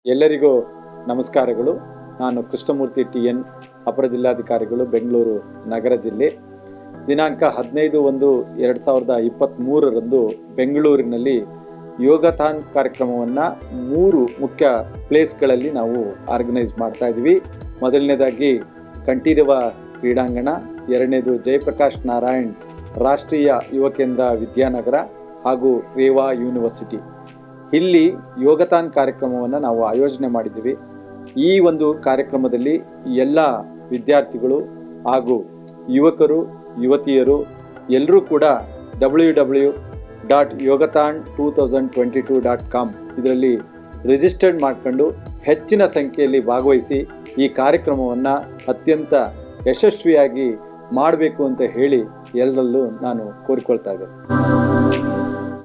ಎಲ್ಲರಿಗೂ ನಮಸ್ಕಾರಗಳು ನಾನು ಕೃಷ್ಣಮೂರ್ತಿ ಟಿ ಎನ್ ಅಪರ ಜಿಲ್ಲಾಧಿಕಾರಿಗಳು ಬೆಂಗಳೂರು ನಗರ ಜಿಲ್ಲೆ ದಿನಾಂಕ ಹದಿನೈದು ಒಂದು ಎರಡು ಸಾವಿರದ ಇಪ್ಪತ್ತ್ಮೂರರಂದು ಬೆಂಗಳೂರಿನಲ್ಲಿ ಯೋಗಥಾನ್ ಕಾರ್ಯಕ್ರಮವನ್ನು ಮೂರು ಮುಖ್ಯ ಪ್ಲೇಸ್ಗಳಲ್ಲಿ ನಾವು ಆರ್ಗನೈಸ್ ಮಾಡ್ತಾ ಇದ್ವಿ ಮೊದಲನೇದಾಗಿ ಕಂಠೀರವ ಕ್ರೀಡಾಂಗಣ ಎರಡನೇದು ಜಯಪ್ರಕಾಶ್ ನಾರಾಯಣ್ ರಾಷ್ಟ್ರೀಯ ಯುವ ಕೇಂದ್ರ ವಿದ್ಯಾನಗರ ಹಾಗೂ ರೇವಾ ಯೂನಿವರ್ಸಿಟಿ ಇಲ್ಲಿ ಯೋಗತಾನ್ ಕಾರ್ಯಕ್ರಮವನ್ನು ನಾವು ಆಯೋಜನೆ ಮಾಡಿದ್ದೀವಿ ಈ ಒಂದು ಕಾರ್ಯಕ್ರಮದಲ್ಲಿ ಎಲ್ಲ ವಿದ್ಯಾರ್ಥಿಗಳು ಹಾಗೂ ಯುವಕರು ಯುವತಿಯರು ಎಲ್ಲರೂ ಕೂಡ W W dot yogathon two thousand twenty two dot com ಇದರಲ್ಲಿ ರಿಜಿಸ್ಟರ್ಡ್ ಮಾಡ್ಕೊಂಡು ಹೆಚ್ಚಿನ ಸಂಖ್ಯೆಯಲ್ಲಿ ಭಾಗವಹಿಸಿ ಈ ಕಾರ್ಯಕ್ರಮವನ್ನು ಅತ್ಯಂತ ಯಶಸ್ವಿಯಾಗಿ ಮಾಡಬೇಕು ಅಂತ ಹೇಳಿ ಎಲ್ಲರಲ್ಲೂ ನಾನು ಕೋರಿಕೊಳ್ತಾ ಇದ್ದೇನೆ